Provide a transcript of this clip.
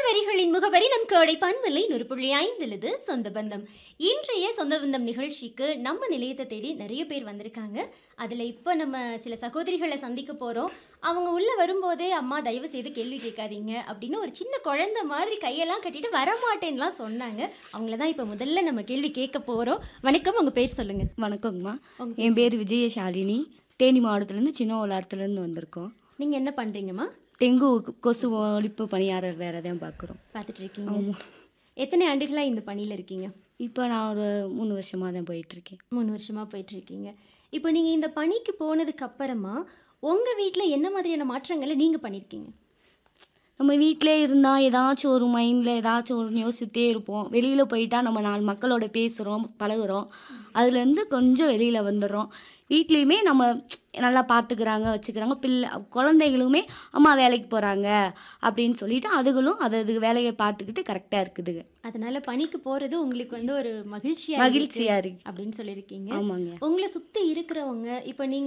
வரிகளின் முகவரி நம் கோடை பன்மலை நூறு புள்ளி ஐந்துலது சொந்த பந்தம் இன்றைய சொந்த பந்தம் நிகழ்ச்சிக்கு நம்ம நிலையத்தை தேடி நிறைய பேர் வந்திருக்காங்க அதில் இப்போ நம்ம சில சகோதரிகளை சந்திக்க போகிறோம் அவங்க உள்ளே வரும்போதே அம்மா தயவு செய்து கேள்வி கேட்காதீங்க அப்படின்னு ஒரு சின்ன குழந்தை மாதிரி கையெல்லாம் கட்டிட்டு வரமாட்டேன்லாம் சொன்னாங்க அவங்கள தான் இப்போ முதல்ல நம்ம கேள்வி கேட்க போகிறோம் வணக்கம் உங்கள் பேர் சொல்லுங்கள் வணக்கங்கம்மா உங்க என் பேர் விஜயசாலினி தேனி மாவட்டத்துலேருந்து சின்ன வளாரத்துலேருந்து வந்திருக்கோம் நீங்கள் என்ன பண்ணுறீங்கம்மா டெங்கு கொசு ஒழிப்பு பணியாளர் வேறு தான் பார்க்குறோம் பார்த்துட்டு இருக்கீங்க எத்தனை ஆண்டுகளாக இந்த பணியில் இருக்கீங்க இப்போ நான் ஒரு மூணு வருஷமாக தான் போயிட்டுருக்கேன் மூணு வருஷமா போயிட்டு இருக்கீங்க இப்போ நீங்க இந்த பணிக்கு போனதுக்கு அப்புறமா உங்க வீட்ல என்ன மாதிரியான மாற்றங்களை நீங்க பண்ணிருக்கீங்க நம்ம வீட்டிலே இருந்தால் ஏதாச்சும் ஒரு மைண்டில் ஏதாச்சும் ஒரு யோசிச்சுட்டே இருப்போம் வெளியில் போயிட்டா நம்ம நாலு மக்களோட பேசுகிறோம் பழகுறோம் அதுலேருந்து கொஞ்சம் வெளியில் வந்துடுறோம் வீட்லேயுமே நம்ம நல்லா பார்த்துக்கிறாங்க வச்சுக்கிறாங்க பிள்ளை குழந்தைகளுமே அம்மா வேலைக்கு போகிறாங்க அப்படின்னு சொல்லிட்டு அதுகளும் அது அது வேலையை பார்த்துக்கிட்டு கரெக்டாக இருக்குதுங்க அதனால பணிக்கு போறது உங்களுக்கு வந்து ஒரு மகிழ்ச்சியா மகிழ்ச்சியாக இருக்கு இருக்கு அப்படின்னு சொல்லியிருக்கீங்க ஆமாங்க உங்களை சுத்தி இருக்கிறவங்க இப்போ நீங்க